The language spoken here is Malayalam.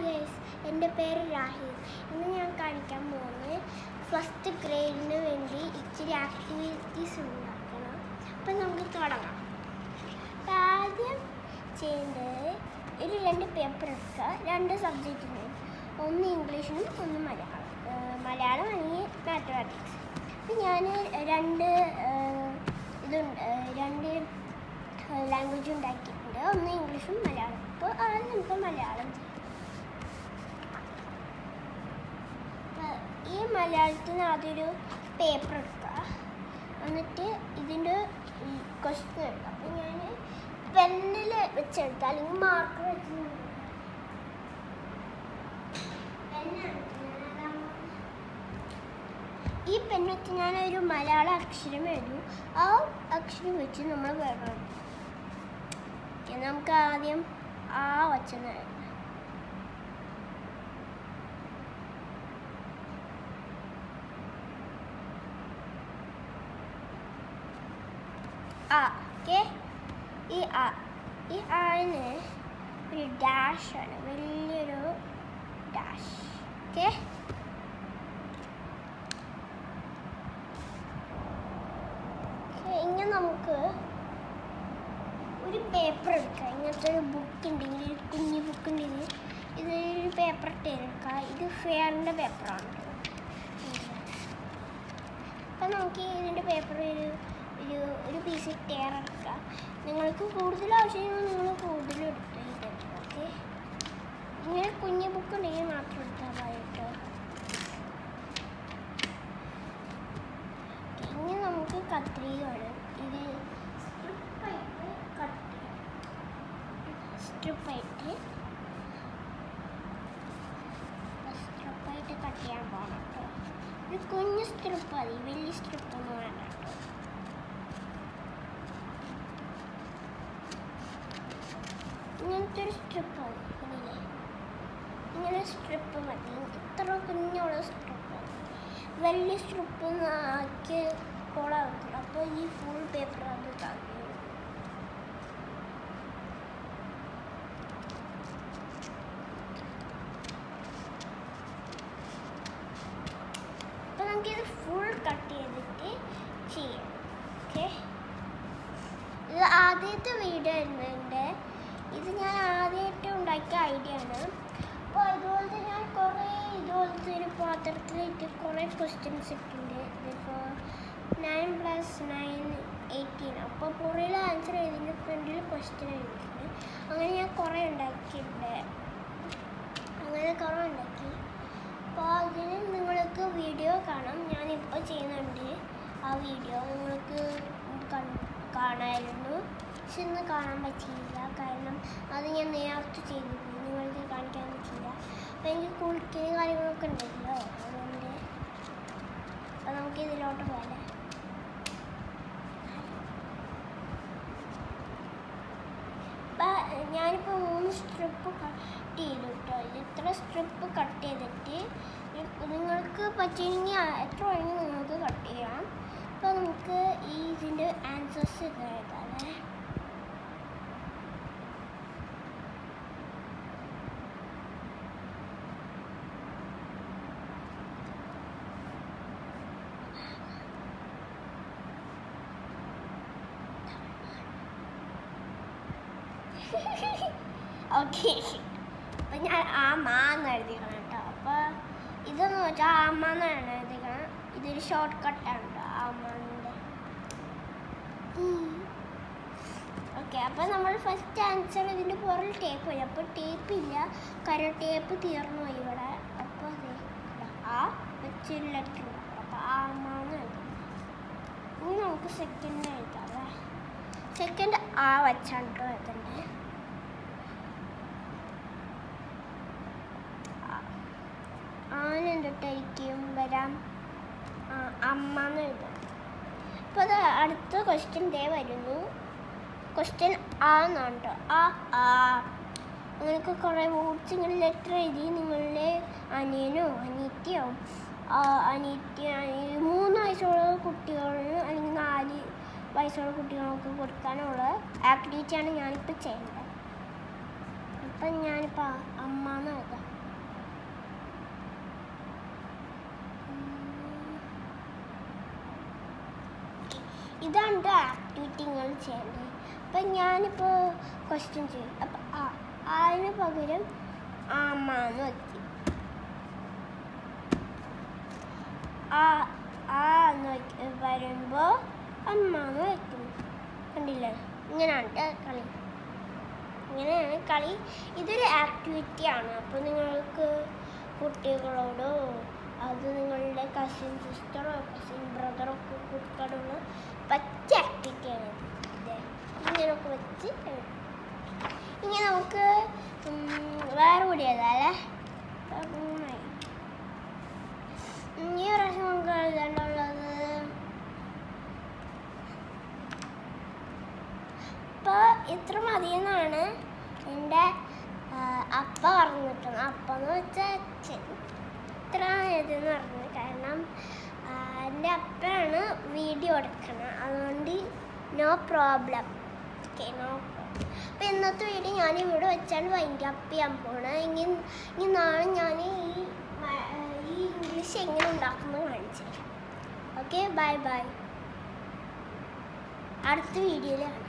ഗൈസ് എൻ്റെ പേര് രാഹിൽ ഇന്ന് ഞാൻ കാണിക്കാൻ പോകുന്നത് ഫസ്റ്റ് ഗ്രേഡിന് വേണ്ടി ഇച്ചിരി ആക്ടിവിറ്റീസ് ഉണ്ടാക്കണം അപ്പം നമുക്ക് തുടങ്ങാം അപ്പം ആദ്യം ചെയ്യേണ്ടത് ഒരു രണ്ട് പേപ്പർ എടുക്കുക രണ്ട് സബ്ജക്റ്റിന് ഒന്ന് ഇംഗ്ലീഷിനും ഒന്ന് മലയാളം ഏഹ് മലയാളം അല്ലെങ്കിൽ മാത്തമാറ്റിക്സ് അപ്പം ഞാൻ രണ്ട് ഏഹ് ഇതുണ്ട് ഏഹ് രണ്ട് ലാംഗ്വേജ് ഉണ്ടാക്കിയിട്ടുണ്ട് ഒന്ന് ഇംഗ്ലീഷും മലയാളം അപ്പോൾ ആദ്യം നമുക്ക് മലയാളം ചെയ്യാം അപ്പൊ ഈ മലയാളത്തിന് ആദ്യം ഒരു പേപ്പർ എടുക്കുക എന്നിട്ട് ഇതിൻ്റെ ക്വസ്റ്റ്യൻ എഴുതുക അപ്പം ഞാൻ പെന്നിൽ വെച്ചെടുത്ത അല്ലെങ്കിൽ മാർക്കർ വെച്ച് പെന്നാണ് ഈ പെന്ന് വെച്ച് ഞാനൊരു മലയാള അക്ഷരം എഴുതും ആ അക്ഷരം വെച്ച് നമ്മൾ വേണം ഓക്കെ നമുക്ക് ആദ്യം ആ വച്ചെന്ന് എഴുതാം ആ ഓക്കെ ഈ ആ ഈ ആന് ഒരു ഡാഷ് ആണ് വലിയൊരു ഡാഷ് ഓക്കെ ഇങ്ങനെ നമുക്ക് ഒരു പേപ്പർ എടുക്കാം ഇങ്ങനത്തെ ഒരു ബുക്ക് ഉണ്ടെങ്കിൽ ഒരു കുഞ്ഞു ബുക്ക് ഉണ്ടെങ്കിൽ ഇത് ഒരു പേപ്പർ ഇട്ട് എടുക്കാം ഇത് ഫെയറിൻ്റെ പേപ്പറാണ് അപ്പം നമുക്ക് ഇതിൻ്റെ പേപ്പർ ഒരു ഒരു ഒരു പീസ് ടയർ എടുക്കാം നിങ്ങൾക്ക് കൂടുതൽ ആവശ്യമെങ്കിൽ നിങ്ങൾ കൂടുതൽ എടുത്ത് ഇതെടുക്കാം ഓക്കെ ഇങ്ങനെ കുഞ്ഞു ബുക്ക് ഉണ്ടെങ്കിൽ മാത്രം എടുത്താൽ മതി കേട്ടോ ഇനി നമുക്ക് കത്രിക വേണം ഇത് സ്ട്രിപ്പായിട്ട് കട്ട് ചെയ്യാം സ്ട്രിപ്പായിട്ട് സ്ട്രിപ്പായിട്ട് കട്ട് ചെയ്യാൻ പോകണം കേട്ടോ ഒരു കുഞ്ഞ് സ്ട്രിപ്പ് മതി വലിയ സ്ട്രിപ്പൊന്നും വേണ്ട കേട്ടോ ഇങ്ങനത്തെ ഒരു സ്ട്രിപ്പ് മതി ഇതില്ലേ ഇങ്ങനെ സ്ട്രിപ്പ് മതി ഇത്ര കുഞ്ഞുള്ള സ്ട്രിപ്പ് മതി വലിയ സ്ട്രിപ്പ് ആക്കി കോളാകത്തില്ല അപ്പോൾ ഈ ഫുൾ പേപ്പർ അത് താങ്ങി അപ്പോൾ നമുക്കിത് ഫുൾ കട്ട് ചെയ്തിട്ട് ചെയ്യാം ഓക്കെ ഇത് ആദ്യത്തെ വീഡിയോ ആയിരുന്നുണ്ട് ഇത് ഞാൻ ആദ്യമായിട്ട് ഉണ്ടാക്കിയ ഐഡിയ ആണ് അപ്പോൾ അതുപോലത്തെ ഞാൻ കുറേ ഇതുപോലത്തെ ഒരു പാത്രത്തിലിട്ട് കുറേ ക്വസ്റ്റ്യൻസ് ഇട്ടിട്ടുണ്ട് ഇതിപ്പോൾ നയൻ പ്ലസ് നയൻ എയ്റ്റീൻ അപ്പോൾ പുറയിൽ ആൻസർ എഴുതിൻ്റെ ഫ്രണ്ടിൽ ക്വസ്റ്റ്യൻ എഴുതിയിട്ടുണ്ട് അങ്ങനെ ഞാൻ കുറേ ഉണ്ടാക്കിയിട്ടുണ്ട് അങ്ങനെ കുറേ ഉണ്ടാക്കി അപ്പോൾ അതിന് നിങ്ങൾക്ക് വീഡിയോ കാണാം ഞാനിപ്പോൾ ചെയ്യുന്നുണ്ട് ആ വീഡിയോ നിങ്ങൾക്ക് കൺ- കാണാമായിരുന്നു പക്ഷെ ഇന്ന് കാണാൻ പറ്റിയില്ല കാരണം അത് ഞാൻ നേരത്തെ ചെയ്തിരുന്നു നിങ്ങൾക്ക് കാണിക്കാൻ പറ്റില്ല അപ്പോൾ എനിക്ക് കുളിക്കുന്ന കാര്യങ്ങളൊക്കെ ഉണ്ടല്ലോ അതുകൊണ്ട് അപ്പോൾ നമുക്ക് ഇതിലോട്ട് പോകാം അപ്പം ഞാനിപ്പോൾ മൂന്ന് സ്ട്രിപ്പ് കട്ട് ചെയ്തു കേട്ടോ ഇത് ഇത്ര സ്ട്രിപ്പ് കട്ട് ചെയ്തിട്ട് നിങ്ങൾക്ക് പറ്റിയെങ്കിൽ എത്ര വേണമെങ്കിൽ നിങ്ങൾക്ക് കട്ട് ചെയ്യാം അപ്പോൾ നമുക്ക് ഈ ഇതിൻ്റെ ആൻസേഴ്സ് ഇത് എഴുതാമേ ഓക്കെ അപ്പം ഞാൻ ആ മാന്ന് എഴുതിക്കണം കേട്ടോ അപ്പോൾ ഇതെന്ന് വെച്ചാൽ ആമാന്നാണ് എഴുതിക്കണം ഇതൊരു ഷോർട്ട് കട്ടാണ് കേട്ടോ ആമാൻ്റെ ഓക്കെ അപ്പോൾ നമ്മൾ ഫസ്റ്റ് ആൻസർ ഇതിൻ്റെ പുറകിൽ ടേപ്പ് വരും അപ്പോൾ ടേപ്പ് ഇല്ല കാരണം ടേപ്പ് തീർന്നു പോയി ഇവിടെ അപ്പോൾ അതെ ആ വെച്ചൊരു ലെറ്റർ അപ്പോൾ ആമാന്ന് എഴുതാം ഇനി നമുക്ക് സെക്കൻഡ് എഴുതാം അല്ലേ സെക്കൻഡ് ആ വച്ചാണ് കേട്ടോ എഴുതണ്ടേ ആന എന്തൊട്ടായിരിക്കും വരാം ആ, അമ്മ എന്ന് എഴുതാം അപ്പോൾ അത് അടുത്ത ക്വസ്റ്റ്യൻ ദേ വരുന്നു ക്വസ്റ്റ്യൻ ആ എന്നാണ് കേട്ടോ ആ ആ അങ്ങനെയൊക്കെ കുറേ വേർഡ്സ് ഇങ്ങനെ ലെറ്റർ എഴുതി നിങ്ങളുടെ അനിയനോ അനിയത്തിയോ ആ, അനിയത്തി അനിയ- മൂന്ന് വയസ്സുള്ള കുട്ടികളിന് അല്ലെങ്കിൽ നാല് വയസ്സുള്ള കുട്ടികൾക്ക് കൊടുക്കാനുള്ള ആക്ടിവിറ്റിയാണ് ഞാനിപ്പോൾ ചെയ്യുന്നത് അപ്പം ഞാനിപ്പോൾ അമ്മ എന്ന് എഴുതാം ഇതാണ് ആക്ടിവിറ്റി നിങ്ങൾ ചെയ്യേണ്ടത് അപ്പം ഞാനിപ്പോൾ ക്വസ്റ്റ്യൻ ചെയ്യും അപ്പം ആ അതിന് പകരം അമ്മ എന്ന് വെക്കും ആ ആ എന്ന് വെക്ക- വരുമ്പോൾ അമ്മ എന്ന് വെക്കും കണ്ടില്ലേ ഇങ്ങനെയാണ് ട്ടോ കളി ഇങ്ങനെയാണ് കളി ഇതൊരു ആക്ടിവിറ്റി ആണ് അപ്പോൾ നിങ്ങൾക്ക് കുട്ടികളോടോ അത് നിങ്ങളുടെ കസിൻ സിസ്റ്ററോ കസിൻ ബ്രദറോ ഒക്കെ കൊടുക്കാനുള്ള പറ്റിയ ആക്ടിവിറ്റിയാണ് ഇത് ഇങ്ങനെയൊക്കെ വെച്ച് എഴുതാം. ഇനി നമുക്ക് ഉം, വേറെ കൂടി എഴുതാം അല്ലേ മൂന്നായി ഉം, ഈ പ്രാവശ്യം നമുക്ക് എഴുതാനുള്ളത് ഇപ്പോൾ ഇത്ര മതിയെന്നാണ് എൻ്റെ ആ, അപ്പ പറഞ്ഞിട്ടുണ്ട് അപ്പ എന്ന് വെച്ചാൽ അച്ഛൻ ഇത്ര ഇതെന്ന് പറഞ്ഞത് കാരണം ആ, എൻ്റെ അപ്പയാണ് വീഡിയോ എടുക്കണം അതുകൊണ്ട് no problem okay no problem അപ്പോൾ ഇന്നത്തെ വീഡിയോ ഞാൻ ഇവിടെ വെച്ചാണ് വൈൻഡ് അപ്പ് ചെയ്യാൻ പോണത് ഇനി ഇനി നാളെ ഞാൻ ഈ മ- ഈ ഇംഗ്ലീഷ് എങ്ങനെ ഉണ്ടാക്കുന്നത് കാണിച്ചു തരാം ഓക്കെ ബൈ ബൈ അടുത്ത വീഡിയോയിൽ കാണാം